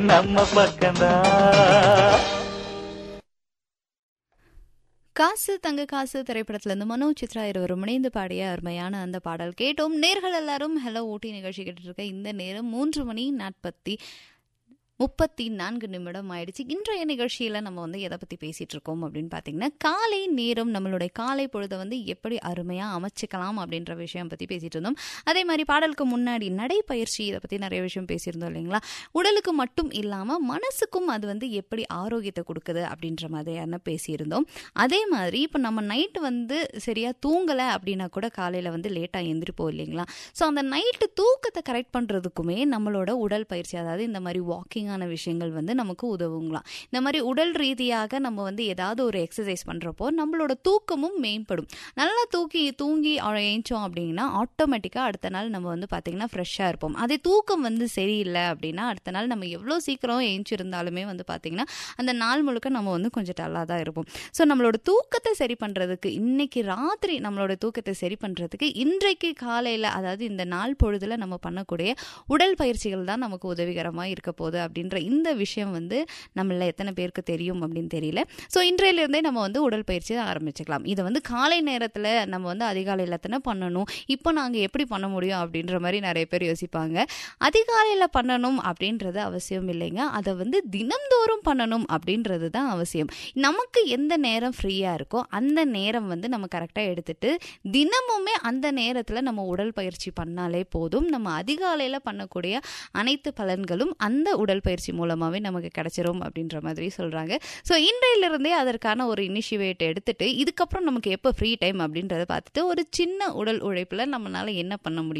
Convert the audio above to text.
நம்ம பக்கம்தான் காசு தங்க காசு திரைப்படத்துல இருந்து மனோ சித்ரா இருவரும் இணைந்து பாடிய அருமையான அந்த பாடல் கேட்டோம் நேர்கள் எல்லாரும் ஹலோ ஊட்டி நிகழ்ச்சி கேட்டுட்டு இருக்க இந்த நேரம் மூன்று மணி நாற்பத்தி முப்பத்தி நான்கு நிமிடம் ஆயிடுச்சு இன்றைய நிகழ்ச்சியில் நம்ம வந்து எதை பற்றி பேசிகிட்டு இருக்கோம் அப்படின்னு பார்த்தீங்கன்னா காலை நேரம் நம்மளுடைய காலை பொழுதை வந்து எப்படி அருமையாக அமைச்சிக்கலாம் அப்படின்ற விஷயம் பற்றி பேசிகிட்டு இருந்தோம் அதே மாதிரி பாடலுக்கு முன்னாடி நடைப்பயிற்சி இதை பற்றி நிறைய விஷயம் பேசியிருந்தோம் இல்லைங்களா உடலுக்கு மட்டும் இல்லாமல் மனசுக்கும் அது வந்து எப்படி ஆரோக்கியத்தை கொடுக்குது அப்படின்ற மாதிரியான பேசியிருந்தோம் அதே மாதிரி இப்போ நம்ம நைட்டு வந்து சரியாக தூங்கலை அப்படின்னா கூட காலையில் வந்து லேட்டாக எந்திரிப்போம் இல்லைங்களா ஸோ அந்த நைட்டு தூக்கத்தை கரெக்ட் பண்ணுறதுக்குமே நம்மளோட உடல் பயிற்சி அதாவது இந்த மாதிரி வாக்கிங்கான விஷயங்கள் வந்து நமக்கு உதவுங்களாம் இந்த மாதிரி உடல் ரீதியாக நம்ம வந்து ஏதாவது ஒரு எக்ஸசைஸ் பண்ணுறப்போ நம்மளோட தூக்கமும் மேம்படும் நல்லா தூக்கி தூங்கி ஏஞ்சோம் அப்படின்னா ஆட்டோமேட்டிக்காக அடுத்த நாள் நம்ம வந்து பார்த்திங்கன்னா ஃப்ரெஷ்ஷாக இருப்போம் அதே தூக்கம் வந்து சரியில்லை அப்படின்னா அடுத்த நாள் நம்ம எவ்வளோ சீக்கிரம் ஏஞ்சிருந்தாலுமே வந்து பார்த்திங்கன்னா அந்த நாள் முழுக்க நம்ம வந்து கொஞ்சம் டல்லாக தான் இருப்போம் ஸோ நம்மளோட தூக்கத்தை சரி பண்ணுறதுக்கு இன்னைக்கு ராத்திரி நம்மளோட தூக்கத்தை சரி பண்ணுறதுக்கு இன்றைக்கு காலையில் அதாவது இந்த நாள் பொழுதில் நம்ம பண்ணக்கூடிய உடல் பயிற்சிகள் தான் நமக்கு உதவிகரமாக இருக்க போகுது அப்படின்ற இந்த விஷயம் வந்து நம்மள எத்தனை பேருக்கு தெரியும் அப்படின்னு தெரியல ஸோ இன்றையிலிருந்தே நம்ம வந்து உடல் பயிற்சி ஆரம்பிச்சுக்கலாம் இதை வந்து காலை நேரத்தில் நம்ம வந்து அதிகாலையில் தானே பண்ணணும் இப்போ நாங்கள் எப்படி பண்ண முடியும் அப்படின்ற மாதிரி நிறைய பேர் யோசிப்பாங்க அதிகாலையில் பண்ணணும் அப்படின்றது அவசியம் இல்லைங்க அதை வந்து தினம்தோறும் பண்ணணும் அப்படின்றது தான் அவசியம் நமக்கு எந்த நேரம் ஃப்ரீயாக இருக்கோ அந்த நேரம் வந்து நம்ம கரெக்டாக எடுத்துட்டு தினமுமே அந்த நேரத்தில் நம்ம உடல் பயிற்சி பண்ணாலே போதும் நம்ம அதிகாலையில் பண்ணக்கூடிய அனைத்து பலன்களும் அந்த உடல் பயிற்சி மூலமாகவே நமக்கு கிடைச்சிரும் அப்படின்ற மாதிரி சொல்கிறாங்க ஸோ இன்றையிலிருந்தே அதற்கான ஒரு இனிஷியேட் எடுத்துட்டு இதுக்கப்புறம் நமக்கு எப்போ ஃப்ரீ டைம் அப்படின்றத பார்த்துட்டு ஒரு சின்ன உடல் உழைப்பில் நம்மளால் என்ன பண்ண முடியும்